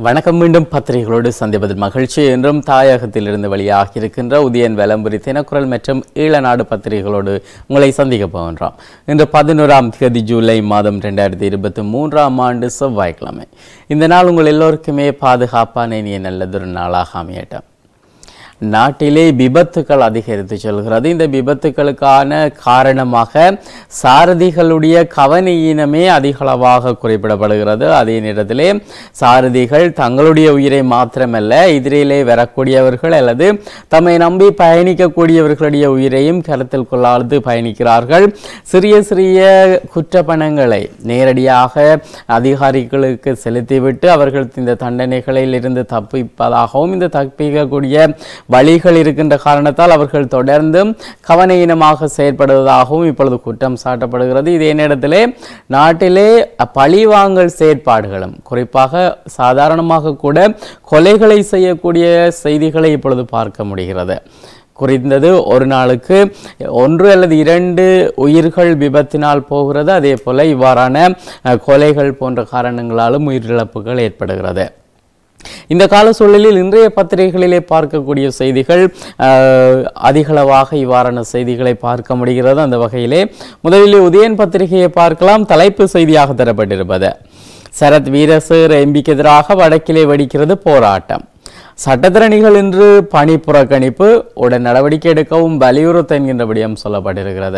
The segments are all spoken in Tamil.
வணக்கம் மீண்டும் பத்திரிகைகளோடு சந்திப்பதில் மகிழ்ச்சி என்றும் தாயகத்திலிருந்து வெளியாகி இருக்கின்ற உதயன் வேலம்புரி தினக்குரல் மற்றும் ஈழநாடு பத்திரிகைகளோடு உங்களை சந்திக்க போகின்றோம் இன்று பதினோராம் தேதி ஜூலை மாதம் ரெண்டாயிரத்தி இருபத்தி மூன்றாம் ஆண்டு செவ்வாய்க்கிழமை இந்த நாள் உங்கள் எல்லோருக்குமே பாதுகாப்பான இனிய நல்லதொரு நாளாக அமையட்டும் நாட்டிலே விபத்துக்கள் அதிகரித்து செல்கிறது இந்த விபத்துக்களுக்கான காரணமாக சாரதிகளுடைய கவனையினமே அதிகளவாக குறிப்பிடப்படுகிறது அதே நேரத்திலே சாரதிகள் தங்களுடைய உயிரை மாத்திரமல்ல எதிரிலே வரக்கூடியவர்கள் அல்லது தம்மை நம்பி பயணிக்கக்கூடியவர்களுடைய உயிரையும் கருத்தில் கொள்ளாது பயணிக்கிறார்கள் சிறிய சிறிய குற்றப்பணங்களை நேரடியாக அதிகாரிகளுக்கு செலுத்திவிட்டு அவர்கள் இந்த தண்டனைகளில் இருந்து தப்பிப்பதாகவும் இந்த தப்பிக்கக்கூடிய வழிகள் இருக்கின்ற காரணத்தால் அவர்கள் தொடர்ந்து கவனஈனமாக செயற்படுவதாகவும் இப்பொழுது குற்றம் சாட்டப்படுகிறது இதே நேரத்திலே நாட்டிலே பழிவாங்கல் செயற்பாடுகளும் குறிப்பாக சாதாரணமாக கூட கொலைகளை செய்யக்கூடிய செய்திகளை இப்பொழுது பார்க்க முடிகிறது குறைந்தது ஒரு நாளுக்கு ஒன்று அல்லது இரண்டு உயிர்கள் விபத்தினால் போகிறது அதே போல இவ்வாறான அஹ், கொலைகள் போன்ற காரணங்களாலும் உயிரிழப்புகள் ஏற்படுகிறது இந்த கால சூழலில் இன்றைய பத்திரிகைகளிலே பார்க்கக்கூடிய செய்திகள் அஹ், அதிகளவாக இவ்வாறான செய்திகளை பார்க்க முடிகிறது அந்த வகையிலே முதலில் உதயன் பத்திரிகையை பார்க்கலாம் தலைப்பு செய்தியாக தரப்பட்டிருப்பது சரத் வீரசேர் எம்பிக்கு எதிராக வடக்கிலே வெடிக்கிறது போராட்டம் சட்டத்திரணிகள் இன்று பணி புறக்கணிப்பு உடன் நடவடிக்கை எடுக்கவும் வலியுறுத்த என்கின்ற விடயம் சொல்லப்பட்டிருக்கிறது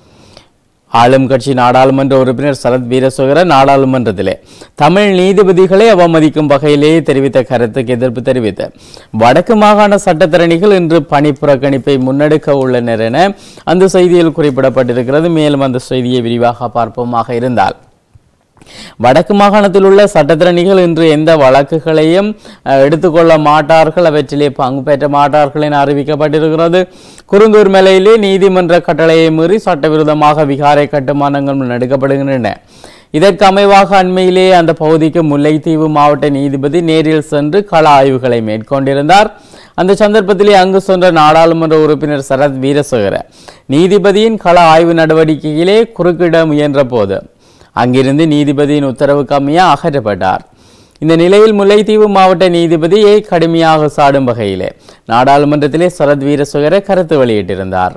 ஆளும் கட்சி நாடாளுமன்ற உறுப்பினர் சரத் வீரசுகர நாடாளுமன்றத்திலே தமிழ் நீதிபதிகளை அவமதிக்கும் வகையிலே தெரிவித்த கருத்துக்கு எதிர்ப்பு தெரிவித்து வடக்கு மாகாண சட்டத்தரணிகள் இன்று பணி புறக்கணிப்பை முன்னெடுக்க உள்ளனர் என அந்த செய்தியில் குறிப்பிடப்பட்டிருக்கிறது மேலும் அந்த செய்தியை விரிவாக பார்ப்போமாக இருந்தால் வடக்கு மாகாணத்தில் உள்ள சட்டத்திறனிகள் இன்று எந்த வழக்குகளையும் அஹ், எடுத்துக்கொள்ள மாட்டார்கள் அவற்றிலே பங்கு பெற்ற மாட்டார்கள் என அறிவிக்கப்பட்டிருக்கிறது குருந்தூர் மலையிலே நீதிமன்ற கட்டளையை மீறி சட்டவிரோதமாக விகாரை கட்டுமானங்கள் முன்னெடுக்கப்படுகின்றன இதற்கு அமைவாக அண்மையிலே அந்த பகுதிக்கு முல்லைத்தீவு மாவட்ட நீதிபதி நேரில் சென்று கள ஆய்வுகளை மேற்கொண்டிருந்தார் அந்த சந்தர்ப்பத்திலே அங்கு சென்ற நாடாளுமன்ற உறுப்பினர் சரத் வீரசேகர நீதிபதியின் கள ஆய்வு நடவடிக்கையிலே குறுக்கிட முயன்ற போது அங்கிருந்து நீதிபதியின் உத்தரவுக்கு அமைய அகற்றப்பட்டார் இந்த நிலையில் முல்லைத்தீவு மாவட்ட நீதிபதியை கடுமையாக சாடும் வகையிலே நாடாளுமன்றத்திலே சரத் வீரசுகர கருத்து வெளியிட்டிருந்தார்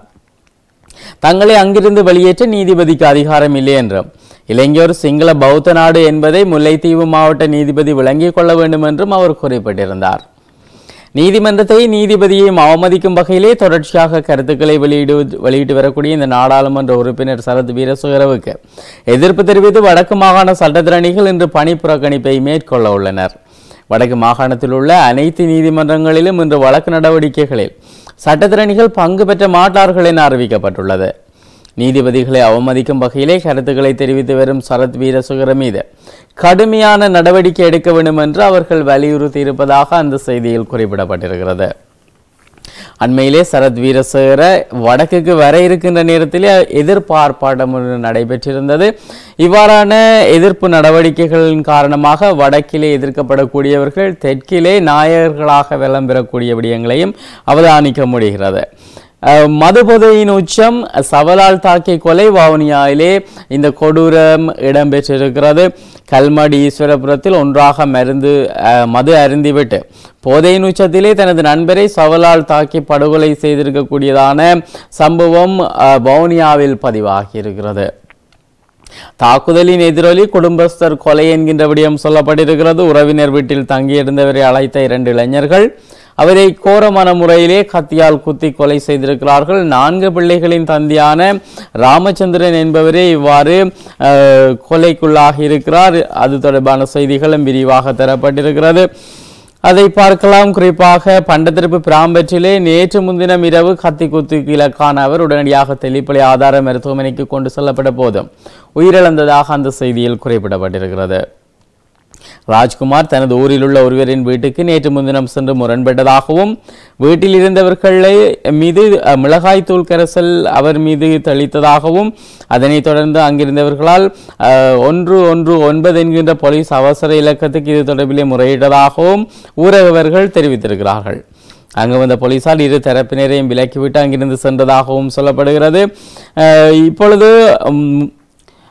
தங்களை அங்கிருந்து வெளியேற்ற நீதிபதிக்கு அதிகாரம் இல்லை என்றும் இளைஞர் சிங்கள பௌத்த நாடு என்பதை முல்லைத்தீவு மாவட்ட நீதிபதி விளங்கிக் கொள்ள வேண்டும் என்றும் அவர் குறிப்பிட்டிருந்தார் நீதிமன்றத்தை நீதிபதியையும் அவமதிக்கும் வகையிலே தொடர்ச்சியாக கருத்துக்களை வெளியிடு வெளியிட்டு வரக்கூடிய இந்த நாடாளுமன்ற உறுப்பினர் சரத் வீரசுகரவுக்கு எதிர்ப்பு தெரிவித்து வடக்கு மாகாண சட்டத்திரணிகள் இன்று பணி புறக்கணிப்பை மேற்கொள்ள உள்ளனர் வடக்கு மாகாணத்தில் உள்ள அனைத்து நீதிமன்றங்களிலும் இன்று வழக்கு நடவடிக்கைகளில் சட்டத்திறனிகள் பங்கு பெற்ற மாட்டார்கள் என அறிவிக்கப்பட்டுள்ளது நீதிபதிகளை அவமதிக்கும் வகையிலே கருத்துக்களை தெரிவித்து வரும் சரத் வீரசுகர மீது கடுமையான நடவடிக்கை எடுக்க வேண்டும் என்று அவர்கள் வலியுறுத்தி இருப்பதாக அந்த செய்தியில் குறிப்பிடப்பட்டிருக்கிறது அண்மையிலே சரத் வீரசேகர வடக்குக்கு வர இருக்கின்ற நேரத்திலே எதிர்பார்ப்பாட்டம் ஒன்று நடைபெற்றிருந்தது இவ்வாறான எதிர்ப்பு நடவடிக்கைகளின் காரணமாக வடக்கிலே எதிர்க்கப்படக்கூடியவர்கள் தெற்கிலே நாயகர்களாக விளம் பெறக்கூடிய விடயங்களையும் அவதானிக்க முடிகிறது அஹ், மதுபோதையின் உச்சம் சவலால் தாக்கிய கொலை வவுனியாவிலே இந்த கொடூரம் இடம்பெற்றிருக்கிறது கல்மடி ஈஸ்வரபுரத்தில் ஒன்றாக மருந்து அஹ், மது அருந்திவிட்டு போதையின் உச்சத்திலே தனது நண்பரை சவலால் தாக்கி படுகொலை செய்திருக்கக்கூடியதான சம்பவம் அஹ், வவுனியாவில் பதிவாகியிருக்கிறது தாக்குதலின் எதிரொலி குடும்பஸ்தர் கொலை என்கின்ற விடயம் சொல்லப்பட்டிருக்கிறது உறவினர் வீட்டில் தங்கியிருந்தவரை அழைத்த இரண்டு இளைஞர்கள் அவரை கோரமான முறையிலே கத்தியால் குத்தி கொலை செய்திருக்கிறார்கள் நான்கு பிள்ளைகளின் தந்தையான ராமச்சந்திரன் என்பவரே இவ்வாறு அஹ், கொலைக்குள்ளாகி இருக்கிறார் அது தொடர்பான செய்திகளும் விரிவாக தரப்பட்டிருக்கிறது அதை பார்க்கலாம் குறிப்பாக பண்டத்திருப்பு பிராம்பற்றிலே நேற்று முன்தினம் இரவு கத்தி குத்து இலக்கான அவர் உடனடியாக தெளிப்பளை ஆதார மருத்துவமனைக்கு கொண்டு செல்லப்பட்ட போதும் உயிரிழந்ததாக அந்த செய்தியில் குறிப்பிடப்பட்டிருக்கிறது ராஜ்குமார் தனது ஊரில் உள்ள ஒருவரின் வீட்டுக்கு நேற்று முன்தினம் சென்று முரண்பட்டதாகவும் வீட்டில் இருந்தவர்களை மீது அஹ், மிளகாய்த்தூள் கரைசல் அவர் மீது தெளித்ததாகவும் அதனைத் தொடர்ந்து அங்கிருந்தவர்களால் அஹ், ஒன்று ஒன்று ஒன்பது என்கின்ற போலீஸ் அவசர இலக்கத்துக்கு இது தொடர்பிலே முறையிட்டதாகவும் ஊரகவர்கள் தெரிவித்திருக்கிறார்கள் அங்கு வந்த போலீசார் இரு தரப்பினரையும் விலக்கிவிட்டு அங்கிருந்து சென்றதாகவும் சொல்லப்படுகிறது அஹ், இப்பொழுது உம்,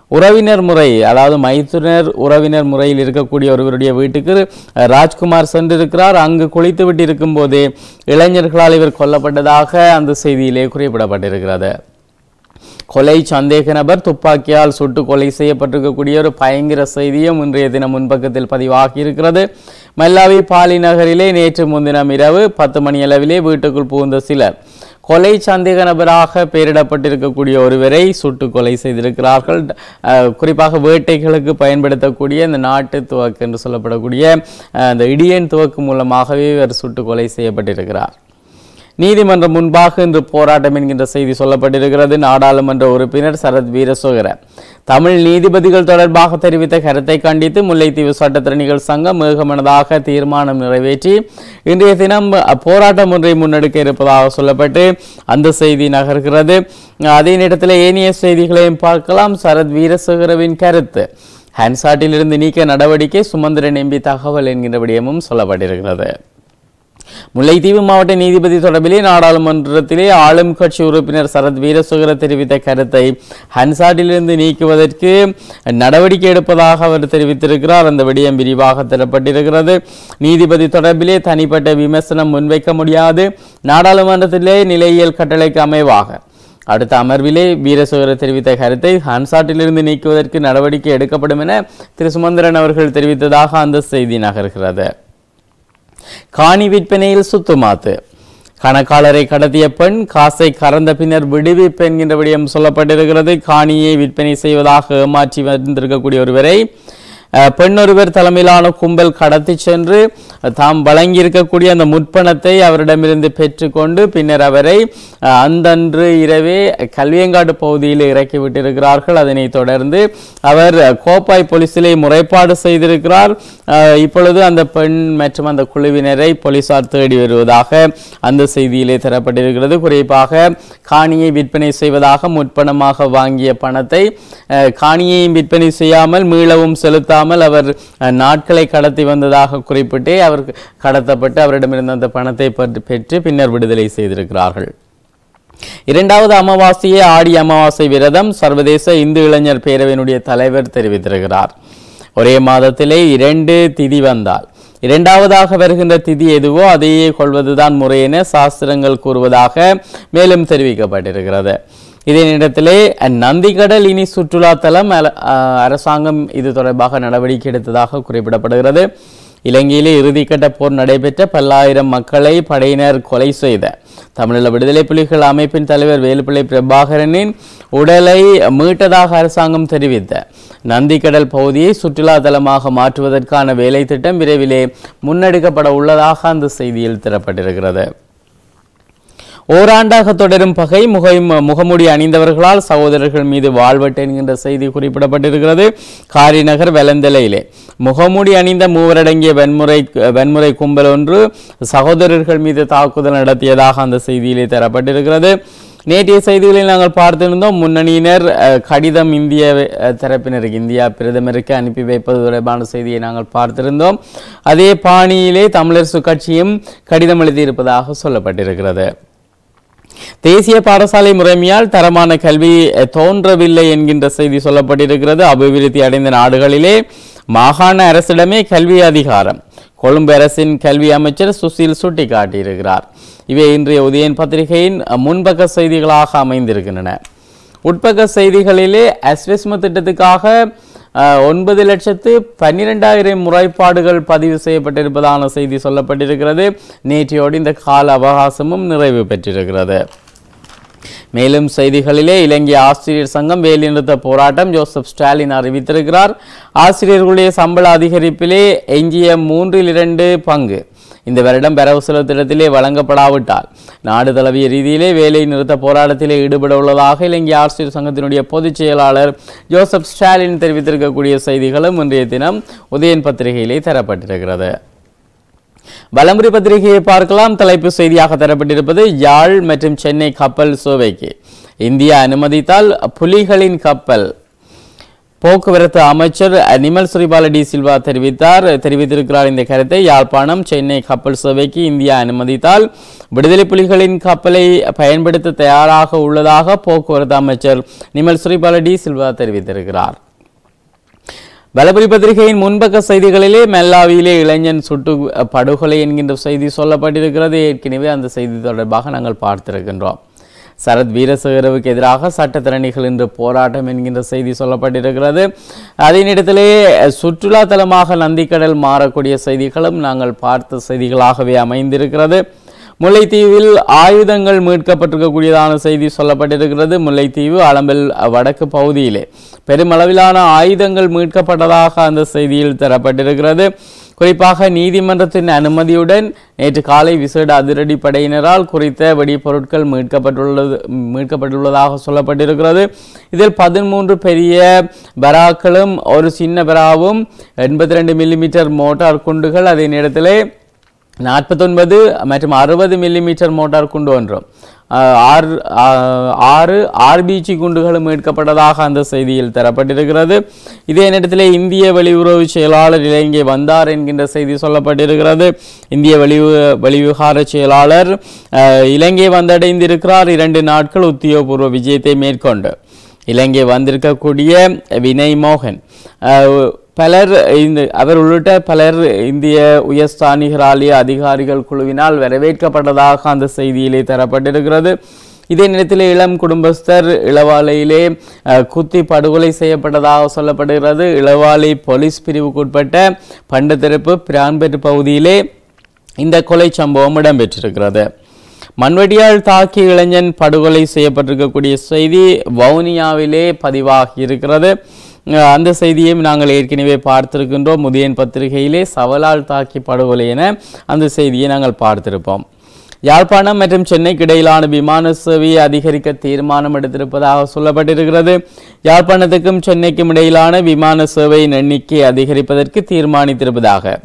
உறவினர் முறை அதாவது மைத்துனர் உறவினர் முறையில் இருக்கக்கூடிய ஒருவருடைய வீட்டுக்கு அஹ், ராஜ்குமார் சென்றிருக்கிறார் அங்கு குளித்துவிட்டு இருக்கும்போதே இளைஞர்களால் இவர் கொல்லப்பட்டதாக அந்த செய்தியிலே குறிப்பிடப்பட்டிருக்கிறது கொலை சந்தேக நபர் துப்பாக்கியால் சுட்டு கொலை செய்யப்பட்டிருக்கக்கூடிய ஒரு பயங்கர செய்தியும் இன்றைய தினம் முன்பக்கத்தில் பதிவாகி இருக்கிறது மல்லாவி பாலி நகரிலே நேற்று முன்தினம் இரவு பத்து மணி அளவிலே வீட்டுக்குள் புகுந்த சிலர் கொலை சந்தேக நபராக பெயரிடப்பட்டிருக்கக்கூடிய ஒருவரை சுட்டு கொலை செய்திருக்கிறார்கள் அஹ், குறிப்பாக வேட்டைகளுக்கு பயன்படுத்தக்கூடிய இந்த நாட்டு துவக்கு என்று சொல்லப்படக்கூடிய அஹ், இந்த இடியன் துவக்கு மூலமாகவே இவர் சுட்டு கொலை செய்யப்பட்டிருக்கிறார் நீதிமன்றம் முன்பாக இன்று போராட்டம் என்கின்ற செய்தி சொல்லப்பட்டிருக்கிறது நாடாளுமன்ற உறுப்பினர் சரத் வீரசோகர தமிழ் நீதிபதிகள் தொடர்பாக தெரிவித்த கருத்தை கண்டித்து முல்லைத்தீவு சட்டத்திறனிகள் சங்கம் ஏகமனதாக தீர்மானம் நிறைவேற்றி இன்றைய தினம் போராட்டம் ஒன்றை முன்னெடுக்க இருப்பதாக சொல்லப்பட்டு அந்த செய்தி நகர்கிறது அதே நேரத்தில் ஏனைய செய்திகளையும் பார்க்கலாம் சரத் வீரசேகரவின் கருத்து ஹான்சாட்டிலிருந்து நீக்க நடவடிக்கை சுமந்திரன் எம்பி தகவல் என்கின்ற விடயமும் சொல்லப்பட்டிருக்கிறது முல்லைத்தீவு மாவட்ட நீதிபதி தொடர்பிலே நாடாளுமன்றத்திலே ஆளும் கட்சி உறுப்பினர் சரத் வீரசுகர தெரிவித்த கருத்தை ஹன்சாட்டிலிருந்து நீக்குவதற்கு நடவடிக்கை எடுப்பதாக அவர் தெரிவித்திருக்கிறார் அந்த விடயம் விரிவாக தரப்பட்டிருக்கிறது நீதிபதி தொடர்பிலே தனிப்பட்ட விமர்சனம் முன்வைக்க முடியாது நாடாளுமன்றத்திலே நிலையியல் கட்டளைக்கு அமைவாக அடுத்த அமர்விலே வீரசுகர தெரிவித்த கருத்தை ஹன்சாட்டிலிருந்து நீக்குவதற்கு நடவடிக்கை எடுக்கப்படும் என திரு சுமந்திரன் அவர்கள் தெரிவித்ததாக அந்த செய்தி நகர்கிறது காணி விற்பனையில் சுத்துமாத்து கணக்காளரை கடத்திய பெண் காசை கறந்த பின்னர் விடுவிப்பு என்கின்ற விடயம் சொல்லப்பட்டிருக்கிறது காணியை விற்பனை செய்வதாக ஏமாற்றி வந்திருக்கக்கூடிய ஒருவரை அஹ், பெண் ஒருவர் தலைமையிலான கும்பல் கடத்தி சென்று தாம் வழங்கியிருக்கக்கூடிய அந்த முற்பணத்தை அவரிடமிருந்து பெற்றுக்கொண்டு பின்னர் அவரை அஹ், அந்தன்று இரவே கல்வியங்காடு பகுதியில் இறக்கி விட்டிருக்கிறார்கள் அதனைத் தொடர்ந்து அவர் கோப்பாய் போலீசிலே முறைப்பாடு செய்திருக்கிறார் அஹ், இப்பொழுது அந்த பெண் மற்றும் அந்த குழுவினரை போலீசார் தேடி வருவதாக அந்த செய்தியிலே தரப்பட்டிருக்கிறது குறிப்பாக காணியை விற்பனை செய்வதாக முற்பணமாக வாங்கிய பணத்தை அஹ், காணியையும் விற்பனை செய்யாமல் மீளவும் செலுத்தாமல் அவர் அஹ், நாட்களை கடத்தி வந்ததாக குறிப்பிட்டே அவர் கடத்தப்பட்டு அவரிடமிருந்து அந்த பணத்தை பெற்று- பெற்று பின்னர் விடுதலை செய்திருக்கிறார்கள் இரண்டாவது அமாவாசையே ஆடி அமாவாசை விரதம் சர்வதேச இந்து இளைஞர் பேரவையினுடைய தலைவர் தெரிவித்திருக்கிறார் ஒரே மாதத்திலே இரண்டு திதி வந்தால் இரண்டாவதாக வருகின்ற திதி எதுவோ அதையே கொள்வதுதான் முறை என சாஸ்திரங்கள் கூறுவதாக மேலும் தெரிவிக்கப்பட்டிருக்கிறது இதே நேரத்திலே நந்திக்கடல் இனி சுற்றுலா தலம் அல- அஹ் அரசாங்கம் இது தொடர்பாக நடவடிக்கை எடுத்ததாக குறிப்பிடப்படுகிறது இலங்கையிலே இறுதிக்கட்ட போர் நடைபெற்ற பல்லாயிரம் மக்களை படையினர் கொலை செய்த தமிழீழ விடுதலை புலிகள் அமைப்பின் தலைவர் வேலுப்பிள்ளை பிரபாகரனின் உடலை மீட்டதாக அரசாங்கம் தெரிவித்த நந்திக்கடல் பகுதியை சுற்றுலா தலமாக மாற்றுவதற்கான வேலை திட்டம் விரைவிலே முன்னெடுக்கப்பட உள்ளதாக அந்த செய்தியில் தரப்பட்டிருக்கிறது ஓராண்டாக தொடரும் பகை முகை முகமூடி அணிந்தவர்களால் சகோதரர்கள் மீது வாழ்வெட்டு என்கின்ற செய்தி குறிப்பிடப்பட்டிருக்கிறது காரிநகர் வெலந்தலையிலே முகமூடி அணிந்த மூவரடங்கிய வன்முறை வன்முறை கும்பல் ஒன்று சகோதரர்கள் மீது தாக்குதல் நடத்தியதாக அந்த செய்தியிலே தரப்பட்டிருக்கிறது நேற்றைய செய்திகளில் நாங்கள் பார்த்திருந்தோம் முன்னணியினர் அஹ், கடிதம் இந்திய அஹ், தரப்பினருக்கு இந்தியா பிரதமருக்கு அனுப்பி வைப்பது தொடர்பான செய்தியை நாங்கள் பார்த்திருந்தோம் அதே பாணியிலே தமிழரசு கட்சியும் கடிதம் எழுதியிருப்பதாக சொல்லப்பட்டிருக்கிறது தேசிய பாடசாலை முறைமையால் தரமான கல்வி அஹ், தோன்றவில்லை என்கின்ற செய்தி சொல்லப்பட்டிருக்கிறது அபிவிருத்தி அடைந்த நாடுகளிலே மாகாண அரசிடமே கல்வி அதிகாரம் கொழும்பு அரசின் கல்வி அமைச்சர் சுசில் சுட்டிக்காட்டியிருக்கிறார் இவை இன்றைய உதயன் பத்திரிகையின் அஹ், முன்பக்க செய்திகளாக அமைந்திருக்கின்றன உட்பக்க செய்திகளிலே அஸ்வெஸ்ம திட்டத்துக்காக அஹ், ஒன்பது லட்சத்து பன்னிரெண்டாயிரம் முறைப்பாடுகள் பதிவு செய்யப்பட்டிருப்பதான செய்தி சொல்லப்பட்டிருக்கிறது நேற்றையோடு இந்த கால அவகாசமும் நிறைவு பெற்றிருக்கிறது மேலும் செய்திகளிலே இலங்கை ஆசிரியர் சங்கம் வேலைநிறுத்த போராட்டம் ஜோசப் ஸ்டாலின் அறிவித்திருக்கிறார் ஆசிரியர்களுடைய சம்பள அதிகரிப்பிலே எஞ்சிய மூன்றில் இரண்டு பங்கு இந்த வருடம் வரவு செலவு திட்டத்திலே வழங்கப்படாவிட்டால் நாடு தழுவிய ரீதியிலே வேலை நிறுத்த போராட்டத்திலே ஈடுபட உள்ளதாக இலங்கை ஆசிரியர் சங்கத்தினுடைய பொதுச் செயலாளர் ஜோசப் ஸ்டாலின் தெரிவித்திருக்கக்கூடிய செய்திகளும் இன்றைய தினம் உதயன் பத்திரிகையிலே தரப்பட்டிருக்கிறது வலம்புரி பத்திரிகையை பார்க்கலாம் தலைப்பு செய்தியாக தரப்பட்டிருப்பது யாழ் மற்றும் சென்னை கப்பல் சேவைக்கு இந்தியா அனுமதித்தால் புலிகளின் கப்பல் போக்குவரத்து அமைச்சர் நிமல் சுரிபால டி சில்வா தெரிவித்தார் தெரிவித்திருக்கிறார் இந்த கருத்தை யாழ்ப்பாணம் சென்னை கப்பல் சேவைக்கு இந்தியா அனுமதித்தால் விடுதலை புலிகளின் கப்பலை பயன்படுத்த தயாராக உள்ளதாக போக்குவரத்து அமைச்சர் நிமல் சுரிபால டி சில்வா தெரிவித்திருக்கிறார் பலபுரி பத்திரிகையின் முன்பக்க செய்திகளிலே மெல்லாவியிலே இளைஞன் சுட்டு படுகொலை என்கின்ற செய்தி சொல்லப்பட்டிருக்கிறது ஏற்கனவே அந்த செய்தி தொடர்பாக நாங்கள் பார்த்திருக்கின்றோம் சரத் வீரசேகரவுக்கு எதிராக சட்டத்திறனிகள் இன்று போராட்டம் என்கின்ற செய்தி சொல்லப்பட்டிருக்கிறது அதே நேரத்திலே சுற்றுலா தலமாக நந்திக்கடல் மாறக்கூடிய செய்திகளும் நாங்கள் பார்த்த செய்திகளாகவே அமைந்திருக்கிறது முல்லைத்தீவில் ஆயுதங்கள் மீட்கப்பட்டிருக்கக்கூடியதான செய்தி சொல்லப்பட்டிருக்கிறது முல்லைத்தீவு அளம்பல் வடக்கு பகுதியிலே பெருமளவிலான ஆயுதங்கள் மீட்கப்பட்டதாக அந்த செய்தியில் தரப்பட்டிருக்கிறது குறிப்பாக நீதிமன்றத்தின் அனுமதியுடன் நேற்று காலை விசேட அதிரடி படையினரால் குறித்த வெடிப்பொருட்கள் மீட்கப்பட்டுள்ளது மீட்கப்பட்டுள்ளதாக சொல்லப்பட்டிருக்கிறது இதில் பதிமூன்று பெரிய பராக்களும் ஒரு சின்ன பராவும் எண்பத்தி ரெண்டு மில்லிமீட்டர் மோட்டார் குண்டுகள் அதே நேரத்திலே நாற்பத்தொன்பது மற்றும் அறுபது மில்லிமீட்டர் மோட்டார் குண்டு ஒன்றும் ஆஹ் ஆறு ஆஹ் ஆறு ஆர்பிஜி குண்டுகளும் மீட்கப்பட்டதாக அந்த செய்தியில் தரப்பட்டிருக்கிறது இதே நேரத்தில் இந்திய வெளியுறவு செயலாளர் இலங்கை வந்தார் என்கின்ற செய்தி சொல்லப்பட்டிருக்கிறது இந்திய வெளிவு வெளிவிவகார செயலாளர் ஆஹ் இலங்கை வந்தடைந்திருக்கிறார் இரண்டு நாட்கள் உத்தியோகபூர்வ விஜயத்தை மேற்கொண்டு இலங்கை வந்திருக்கக்கூடிய வினய் மோகன் ஆஹ் பலர் இந்த அவர் உள்ளிட்ட பலர் இந்திய உயர்ஸ்தானிகராலிய அதிகாரிகள் குழுவினால் வரவேற்கப்பட்டதாக அந்த செய்தியிலே தரப்பட்டிருக்கிறது இதே நேரத்தில் இளம் குடும்பஸ்தர் இளவாலையிலே அஹ், குத்தி படுகொலை செய்யப்பட்டதாக சொல்லப்படுகிறது இளவாலை போலீஸ் பிரிவுக்குட்பட்ட பண்டத்தெருப்பு பிரான்பெட் பகுதியிலே இந்த கொலை சம்பவம் இடம்பெற்றிருக்கிறது மண்வெடியால் தாக்கிய இளைஞன் படுகொலை செய்யப்பட்டிருக்கக்கூடிய செய்தி வவுனியாவிலே பதிவாகி இருக்கிறது அஹ் அந்த செய்தியையும் நாங்கள் ஏற்கனவே பார்த்திருக்கின்றோம் முதியன் பத்திரிகையிலே சவலால் தாக்கி படுகொலை என அந்த செய்தியை நாங்கள் பார்த்திருப்போம் யாழ்ப்பாணம் மற்றும் சென்னைக்கு இடையிலான விமான சேவையை அதிகரிக்க தீர்மானம் எடுத்திருப்பதாக சொல்லப்பட்டிருக்கிறது யாழ்ப்பாணத்துக்கும் சென்னைக்கும் இடையிலான விமான சேவையின் எண்ணிக்கை அதிகரிப்பதற்கு தீர்மானித்திருப்பதாக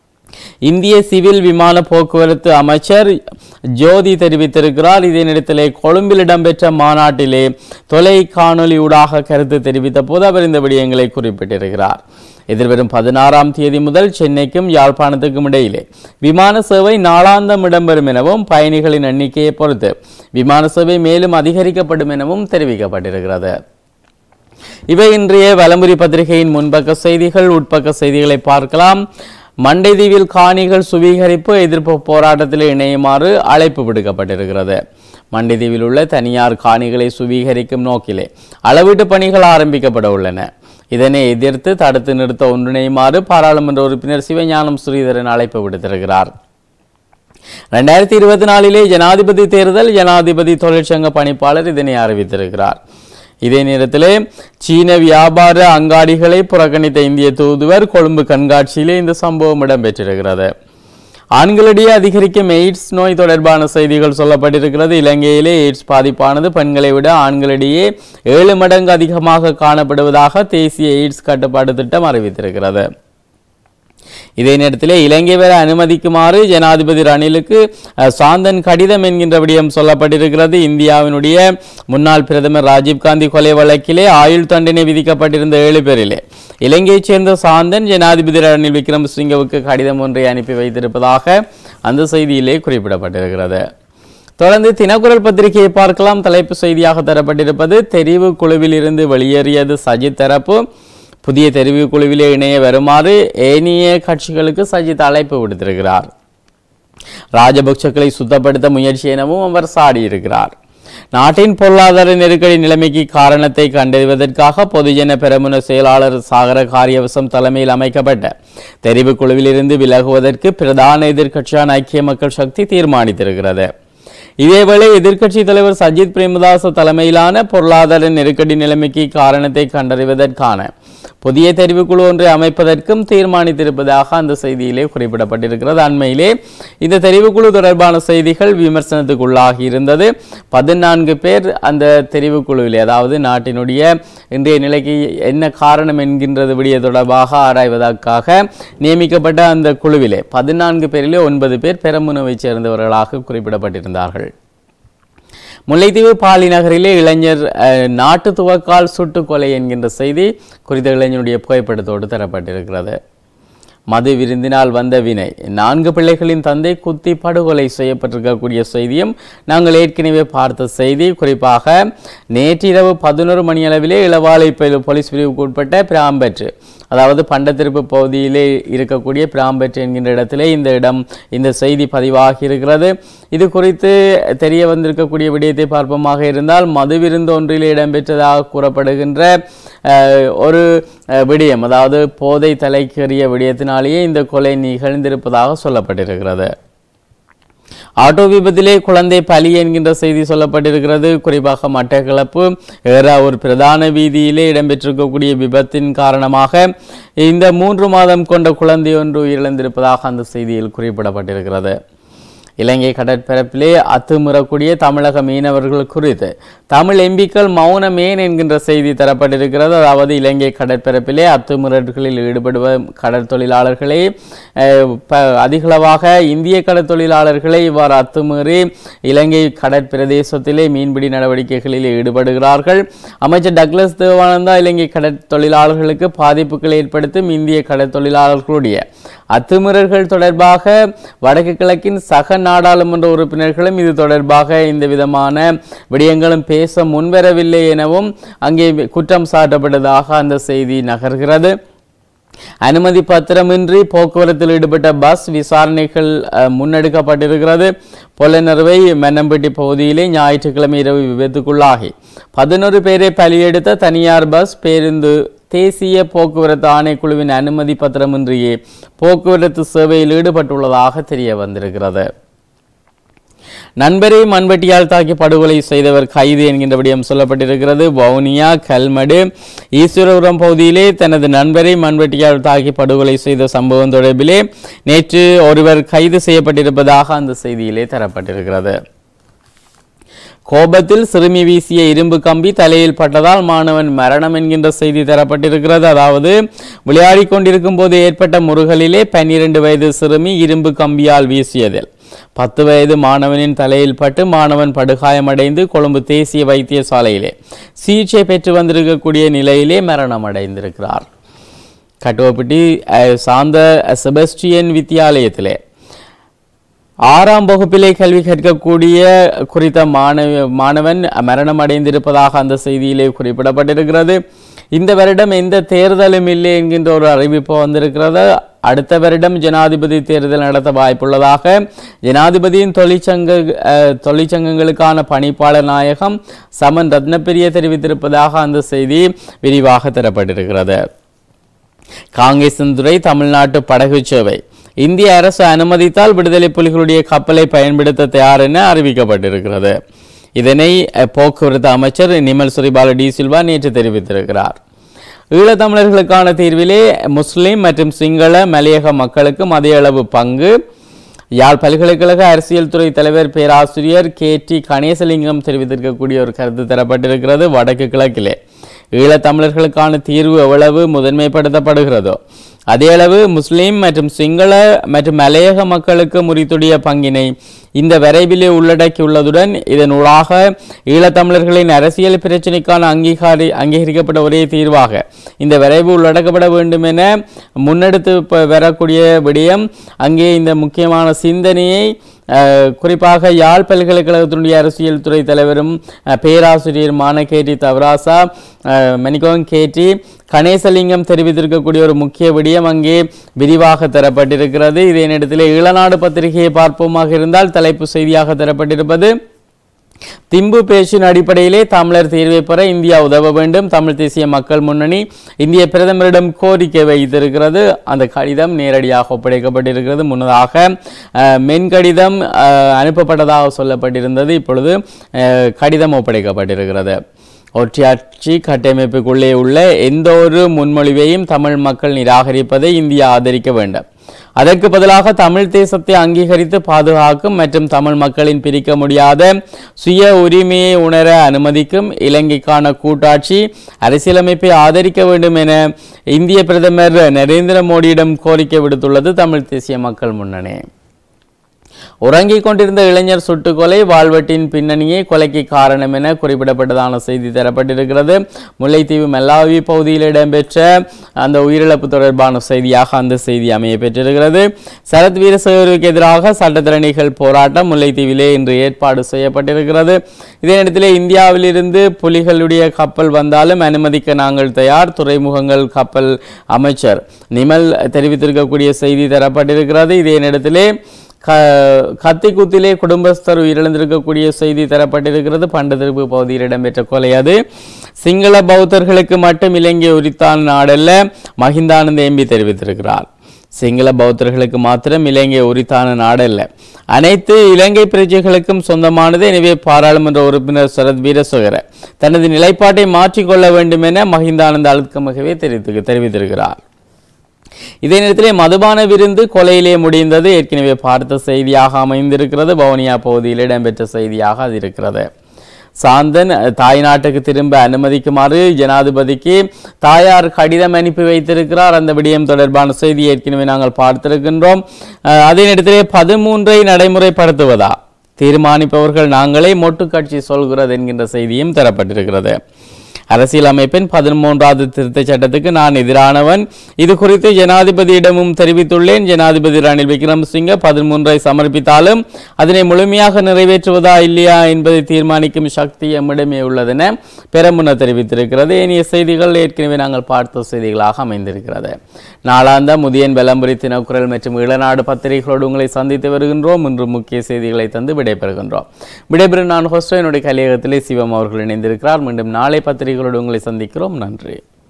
இந்திய சிவில் விமான போக்குவரத்து அமைச்சர் ஜோதி தெரிவித்திருக்கிறார் இதே நேரத்திலே கொழும்பில் இடம்பெற்ற மாநாட்டிலே தொலை காணொலியூடாக கருத்து தெரிவித்த போது அவர் இந்த விடயங்களை குறிப்பிட்டிருக்கிறார் எதிர்வரும் பதினாறாம் தேதி முதல் சென்னைக்கும் யாழ்ப்பாணத்துக்கும் இடையிலே விமான சேவை நாளாந்தம் இடம்பெறும் எனவும் பயணிகளின் எண்ணிக்கையை பொறுத்து விமான சேவை மேலும் அதிகரிக்கப்படும் எனவும் தெரிவிக்கப்பட்டிருக்கிறது இவை இன்றைய வலம்புரி பத்திரிகையின் முன்பக்க செய்திகள் உட்பக்க செய்திகளை பார்க்கலாம் மண்டைதீவில் காணிகள் சுவீகரிப்பு எதிர்ப்பு போராட்டத்தில் இணையுமாறு அழைப்பு விடுக்கப்பட்டிருக்கிறது மண்டைதீவில் உள்ள தனியார் காணிகளை சுவீகரிக்கும் நோக்கிலே அளவீட்டு பணிகள் ஆரம்பிக்கப்பட உள்ளன இதனை எதிர்த்து தடுத்து நிறுத்த ஒன்றிணையுமாறு பாராளுமன்ற உறுப்பினர் சிவஞானம் ஸ்ரீதரன் அழைப்பு விடுத்திருக்கிறார் ரெண்டாயிரத்தி இருபத்தி நாலிலே ஜனாதிபதி தேர்தல் ஜனாதிபதி தொழிற்சங்க பணிப்பாளர் இதனை அறிவித்திருக்கிறார் இதே நேரத்திலே சீன வியாபார அங்காடிகளை புறக்கணித்த இந்திய தூதுவர் கொழும்பு கண்காட்சியிலே இந்த சம்பவம் இடம்பெற்றிருக்கிறது ஆண்களிடையே அதிகரிக்கும் எய்ட்ஸ் நோய் தொடர்பான செய்திகள் சொல்லப்பட்டிருக்கிறது இலங்கையிலே எய்ட்ஸ் பாதிப்பானது பெண்களை விட ஆண்களிடையே ஏழு மடங்கு அதிகமாக காணப்படுவதாக தேசிய எய்ட்ஸ் கட்டுப்பாடு திட்டம் அறிவித்திருக்கிறது இதே நேரத்திலே இலங்கை வர அனுமதிக்குமாறு ஜனாதிபதி ரணிலுக்கு அஹ், சாந்தன் கடிதம் என்கின்ற விடயம் சொல்லப்பட்டிருக்கிறது இந்தியாவினுடைய முன்னாள் பிரதமர் ராஜீவ்காந்தி கொலை வழக்கிலே ஆயுள் தண்டனை விதிக்கப்பட்டிருந்த ஏழு பேரிலே இலங்கையைச் சேர்ந்த சாந்தன் ஜனாதிபதி ரணில் விக்ரமசிங்கவுக்கு கடிதம் ஒன்றை அனுப்பி வைத்திருப்பதாக அந்த செய்தியிலே குறிப்பிடப்பட்டிருக்கிறது தொடர்ந்து தினக்குரல் பத்திரிகையை பார்க்கலாம் தலைப்பு செய்தியாக தரப்பட்டிருப்பது தெரிவு குழுவில் இருந்து வெளியேறியது சஜித் தரப்பு புதிய தெரிவு குழுவிலே இணைய வருமாறு ஏனைய கட்சிகளுக்கு சஜித் அழைப்பு விடுத்திருக்கிறார் ராஜபக்சக்களை சுத்தப்படுத்த முயற்சி எனவும் அவர் சாடியிருக்கிறார் நாட்டின் பொருளாதார நெருக்கடி நிலைமைக்கு காரணத்தை கண்டறிவதற்காக பொதுஜன பெரமுன செயலாளர் சாகர காரியவசம் தலைமையில் அமைக்கப்பட்ட தெரிவு குழுவிலிருந்து விலகுவதற்கு பிரதான எதிர்க்கட்சியான ஐக்கிய மக்கள் சக்தி தீர்மானித்திருக்கிறது இதேவேளை எதிர்க்கட்சி தலைவர் சஜித் பிரேமதாச தலைமையிலான பொருளாதார நெருக்கடி நிலைமைக்கு காரணத்தை கண்டறிவதற்கான புதிய தெரிவுக்குழு ஒன்றை அமைப்பதற்கும் தீர்மானித்திருப்பதாக அந்த செய்தியிலே குறிப்பிடப்பட்டிருக்கிறது அண்மையிலே இந்த தெரிவுக்குழு தொடர்பான செய்திகள் விமர்சனத்துக்குள்ளாகி இருந்தது பதினான்கு பேர் அந்த தெரிவுக்குழுவிலே அதாவது நாட்டினுடைய இன்றைய நிலைக்கு என்ன காரணம் என்கின்றது விடிய தொடர்பாக ஆராய்வதற்காக நியமிக்கப்பட்ட அந்த குழுவிலே பதினான்கு பேரிலே ஒன்பது பேர் பெரமுனவைச் சேர்ந்தவர்களாக குறிப்பிடப்பட்டிருந்தார்கள் முல்லைத்தீவு பாலி நகரிலே இளைஞர் அஹ், நாட்டு துவக்கால் சுட்டுக் கொலை என்கின்ற செய்தி குறித்த இளைஞனுடைய புகைப்படத்தோடு தரப்பட்டிருக்கிறது மது விருந்தினால் வந்த வினை நான்கு பிள்ளைகளின் தந்தை குத்தி படுகொலை செய்யப்பட்டிருக்கக்கூடிய செய்தியும் நாங்கள் ஏற்கனவே பார்த்த செய்தி குறிப்பாக நேற்றிரவு பதினோரு மணி அளவிலே இளவாலை ப- போலீஸ் பிரிவுக்கு உட்பட்ட பிராம்பற்று அதாவது பண்டத்திருப்பு பகுதியிலே இருக்கக்கூடிய பிராம்பற்று என்கின்ற இடத்திலே இந்த இடம் இந்த செய்தி பதிவாகி இருக்கிறது இது குறித்து தெரிய வந்திருக்கக்கூடிய விடயத்தை பார்ப்போமாக இருந்தால் மது விருந்து ஒன்றிலே இடம்பெற்றதாக கூறப்படுகின்ற அஹ், ஒரு அஹ், விடயம் அதாவது போதை தலைக்கேறிய விடயத்தினாலேயே இந்த கொலை நிகழ்ந்திருப்பதாக சொல்லப்பட்டிருக்கிறது ஆட்டோ விபத்திலே குழந்தை பலி என்கின்ற செய்தி சொல்லப்பட்டிருக்கிறது குறிப்பாக மட்டக்களப்பு ஏறாவூர் பிரதான வீதியிலே இடம்பெற்றிருக்கக்கூடிய விபத்தின் காரணமாக இந்த மூன்று மாதம் கொண்ட குழந்தை ஒன்று உயிரிழந்திருப்பதாக அந்த செய்தியில் குறிப்பிடப்பட்டிருக்கிறது இலங்கை கடற்பரப்பிலே அத்துமுறக்கூடிய தமிழக மீனவர்கள் குறித்து தமிழ் எம்பிக்கள் மௌனமேன் என்கின்ற செய்தி தரப்பட்டிருக்கிறது அதாவது இலங்கை கடற்பரப்பிலே அத்துமுறல்களில் ஈடுபடுவ கடற் தொழிலாளர்களே அஹ், ப- அதிகளவாக இந்திய கடற் தொழிலாளர்களை இவ்வாறு அத்துமீறி இலங்கை கடற்பிரதேசத்திலே மீன்பிடி நடவடிக்கைகளில் ஈடுபடுகிறார்கள் அமைச்சர் டக்ளஸ் தேவானந்தா இலங்கை கடற் தொழிலாளர்களுக்கு பாதிப்புகளை ஏற்படுத்தும் இந்திய கடற் தொழிலாளர்களுடைய அத்துமீறல்கள் தொடர்பாக வடக்கு கிழக்கின் சக நாடாளுமன்ற உறுப்பினர்களும் இது தொடர்பாக இந்த விதமான விடயங்களும் பேச முன்வரவில்லை எனவும் அங்கே குற்றம் சாட்டப்பட்டதாக அந்த செய்தி நகர்கிறது அனுமதி பத்திரமின்றி போக்குவரத்தில் ஈடுபட்ட பஸ் விசாரணைகள் அஹ், முன்னெடுக்கப்பட்டிருக்கிறது பொலனறுவை மென்னம்பட்டி பகுதியிலே ஞாயிற்றுக்கிழமை இரவு விபத்துக்குள்ளாகி பதினோரு பேரை பலியெடுத்த தனியார் பஸ் பேருந்து தேசிய போக்குவரத்து ஆணைக்குழுவின் அனுமதி பத்திரமின்றியே போக்குவரத்து சேவையில் ஈடுபட்டுள்ளதாக தெரிய வந்திருக்கிறது நண்பரை மண்வெட்டியால் தாக்கி படுகொலை செய்தவர் கைது என்கின்ற விடயம் சொல்லப்பட்டிருக்கிறது வவுனியா கல்மடு ஈஸ்வரபுரம் பகுதியிலே தனது நண்பரை மண்வெட்டியால் தாக்கி படுகொலை செய்த சம்பவம் தொடர்பிலே நேற்று ஒருவர் கைது செய்யப்பட்டிருப்பதாக அந்த செய்தியிலே தரப்பட்டிருக்கிறது கோபத்தில் சிறுமி வீசிய இரும்பு கம்பி தலையில் பட்டதால் மாணவன் மரணம் என்கின்ற செய்தி தரப்பட்டிருக்கிறது அதாவது விளையாடிக் கொண்டிருக்கும் போது ஏற்பட்ட முருகலிலே பன்னிரண்டு வயது சிறுமி இரும்பு கம்பியால் வீசியதில் பத்து வயது மாணவனின் தலையில் பட்டு மாணவன் படுகாயமடைந்து கொழும்பு தேசிய வைத்தியசாலையிலே சிகிச்சை பெற்று வந்திருக்கக்கூடிய நிலையிலே மரணம் அடைந்திருக்கிறார் கட்டுவப்பட்டி அஹ், சாந்த செபஸ்டியன் வித்தியாலயத்திலே ஆறாம் வகுப்பிலே கல்வி கற்கக்கூடிய குறித்த மாணவ மாணவன் மரணம் அடைந்திருப்பதாக அந்த செய்தியிலே குறிப்பிடப்பட்டிருக்கிறது இந்த வருடம் எந்த தேர்தலும் இல்லை என்கின்ற ஒரு அறிவிப்பு வந்திருக்கிறது அடுத்த வருடம் ஜனாதிபதி தேர்தல் நடத்த வாய்ப்புள்ளதாக ஜனாதிபதியின் தொழிற்சங்க அஹ், தொழிற்சங்கங்களுக்கான பணிப்பாளர் நாயகம் சமன் ரத்னப்பிரிய தெரிவித்திருப்பதாக அந்த செய்தி விரிவாக தரப்பட்டிருக்கிறது காங்கேசன்துறை தமிழ்நாட்டு படகு சேவை இந்திய அரசு அனுமதித்தால் விடுதலை புலிகளுடைய கப்பலை பயன்படுத்த தயார் என அறிவிக்கப்பட்டிருக்கிறது இதனை அஹ், போக்குவரத்து அமைச்சர் நிமல் சுரிபால டி சில்வா நேற்று தெரிவித்திருக்கிறார் ஈழத்தமிழர்களுக்கான தீர்விலே முஸ்லிம் மற்றும் சிங்கள மலையக மக்களுக்கு மதிய அளவு பங்கு யாழ் பல்கலைக்கழக அரசியல் துறை தலைவர் பேராசிரியர் கே டி கணேசலிங்கம் தெரிவித்திருக்கக்கூடிய ஒரு கருத்து தரப்பட்டிருக்கிறது வடக்கு கிழக்கிலே ஈழத்தமிழர்களுக்கான தீர்வு எவ்வளவு முதன்மைப்படுத்தப்படுகிறதோ அதே அளவு முஸ்லிம் மற்றும் சிங்கள மற்றும் மலையக மக்களுக்கு முறித்துடைய பங்கினை இந்த வரைவிலே உள்ளடக்கியுள்ளதுடன் இதனூடாக ஈழத்தமிழர்களின் அரசியல் பிரச்சினைக்கான அங்கீகாரி அங்கீகரிக்கப்பட்ட ஒரே தீர்வாக இந்த வரைவு உள்ளடக்கப்பட வேண்டும் என முன்னெடுத்து ப- வரக்கூடிய விடயம் அங்கே இந்த முக்கியமான சிந்தனையை அஹ், குறிப்பாக யாழ் பல்கலைக்கழகத்தினுடைய அரசியல் துறை தலைவரும் அஹ், பேராசிரியருமான கேடி தவராசா அஹ், மணிக்கோன் கேடி கணேசலிங்கம் தெரிவித்திருக்கக்கூடிய ஒரு முக்கிய விடயம் அங்கே விரிவாக தரப்பட்டிருக்கிறது இதே நேரத்தில் ஈழநாடு பத்திரிகையை பார்ப்போமாக இருந்தால் தலைப்பு செய்தியாக தரப்பட்டிருப்பது திம்பு பேச்சின் அடிப்படையிலே தமிழர் தீர்வை பெற இந்தியா உதவ வேண்டும் தமிழ் தேசிய மக்கள் முன்னணி இந்திய பிரதமரிடம் கோரிக்கை வைத்திருக்கிறது அந்த கடிதம் நேரடியாக ஒப்படைக்கப்பட்டிருக்கிறது முன்னதாக அஹ், மென் கடிதம் அஹ், அனுப்பப்பட்டதாக சொல்லப்பட்டிருந்தது இப்பொழுது அஹ், கடிதம் ஒப்படைக்கப்பட்டிருக்கிறது ஒற்றையாட்சி கட்டமைப்புக்குள்ளே உள்ள எந்த ஒரு முன்மொழிவையும் தமிழ் மக்கள் நிராகரிப்பதை இந்தியா ஆதரிக்க வேண்டும் அதற்கு பதிலாக தமிழ் தேசத்தை அங்கீகரித்து பாதுகாக்கும் மற்றும் தமிழ் மக்களின் பிரிக்க முடியாத சுய உரிமையை உணர அனுமதிக்கும் இலங்கைக்கான கூட்டாட்சி அரசியலமைப்பை ஆதரிக்க வேண்டும் என இந்திய பிரதமர் நரேந்திர மோடியிடம் கோரிக்கை விடுத்துள்ளது தமிழ் தேசிய மக்கள் முன்னணி உறங்கிக் கொண்டிருந்த இளைஞர் சுட்டுக்கொலை வாழ்வெட்டின் பின்னணியே கொலைக்கு காரணம் என குறிப்பிடப்பட்டதான செய்தி தரப்பட்டிருக்கிறது முல்லைத்தீவு மெல்லாவி பகுதியில் இடம்பெற்ற அந்த உயிரிழப்பு தொடர்பான செய்தியாக அந்த செய்தி அமைய பெற்றிருக்கிறது சரத் வீரசேகருக்கு எதிராக சட்டத்திறனிகள் போராட்டம் முல்லைத்தீவிலே இன்று ஏற்பாடு செய்யப்பட்டிருக்கிறது இதே நேரத்திலே இந்தியாவிலிருந்து புலிகளுடைய கப்பல் வந்தாலும் அனுமதிக்க நாங்கள் தயார் துறைமுகங்கள் கப்பல் அமைச்சர் நிமல் தெரிவித்திருக்கக்கூடிய செய்தி தரப்பட்டிருக்கிறது இதே நேரத்திலே க கத்திக்குத்திலே குடும்பஸ்தர் உயிரிழந்திருக்கக்கூடிய செய்தி தரப்பட்டிருக்கிறது பண்டத்திருப்பு பகுதியில் இடம்பெற்ற கொலை அது சிங்கள பௌத்தர்களுக்கு மட்டும் இலங்கை உரித்தான் நாடல்ல மஹிந்தானந்த எம்பி தெரிவித்திருக்கிறார் சிங்கள பௌத்தர்களுக்கு மாத்திரம் இலங்கை உரித்தான நாடல்ல அனைத்து இலங்கை பிரஜைகளுக்கும் சொந்தமானது எனவே பாராளுமன்ற உறுப்பினர் சரத் வீரசேகர தனது நிலைப்பாட்டை மாற்றிக்கொள்ள வேண்டும் என மஹிந்தானந்த அழுத்தமாகவே தெரிவித்து தெரிவித்திருக்கிறார் இதே நேரத்திலே மதுபான விருந்து கொலையிலே முடிந்தது ஏற்கனவே பார்த்த செய்தியாக அமைந்திருக்கிறது வவுனியா பகுதியில் இடம்பெற்ற செய்தியாக அது இருக்கிறது சாந்தன் தாய்நாட்டுக்கு திரும்ப அனுமதிக்குமாறு ஜனாதிபதிக்கு தாயார் கடிதம் அனுப்பி வைத்திருக்கிறார் அந்த விடயம் தொடர்பான செய்தி ஏற்கனவே நாங்கள் பார்த்திருக்கின்றோம் அஹ், அதே நேரத்திலே பதிமூன்றை நடைமுறைப்படுத்துவதா தீர்மானிப்பவர்கள் நாங்களே மொட்டு கட்சி சொல்கிறது என்கின்ற செய்தியும் தரப்பட்டிருக்கிறது அரசியலமைப்பின் பதிமூன்றாவது திருத்தச் சட்டத்துக்கு நான் எதிரானவன் இது குறித்து ஜனாதிபதியிடமும் தெரிவித்துள்ளேன் ஜனாதிபதி ரணில் விக்ரமசிங்க பதிமூன்றை சமர்ப்பித்தாலும் அதனை முழுமையாக நிறைவேற்றுவதா இல்லையா என்பதை தீர்மானிக்கும் சக்தி எம்மிடமே உள்ளதென பெரமுன தெரிவித்திருக்கிறது ஏனைய செய்திகள் ஏற்கனவே நாங்கள் பார்த்த செய்திகளாக அமைந்திருக்கிறது நாளாந்த முதியன் விளம்பரி தினக்குரல் மற்றும் இளநாடு பத்திரிகைகளோடு உங்களை சந்தித்து வருகின்றோம் இன்று முக்கிய செய்திகளை தந்து விடைபெறுகின்றோம் விடைபெறும் நான் ஹோஸ்டோ என்னுடைய கலையகத்திலே சிவம் அவர்கள் இணைந்திருக்கிறார் மீண்டும் நாளை பத்திரிகைகளோடு உங்களை சந்திக்கிறோம் நன்றி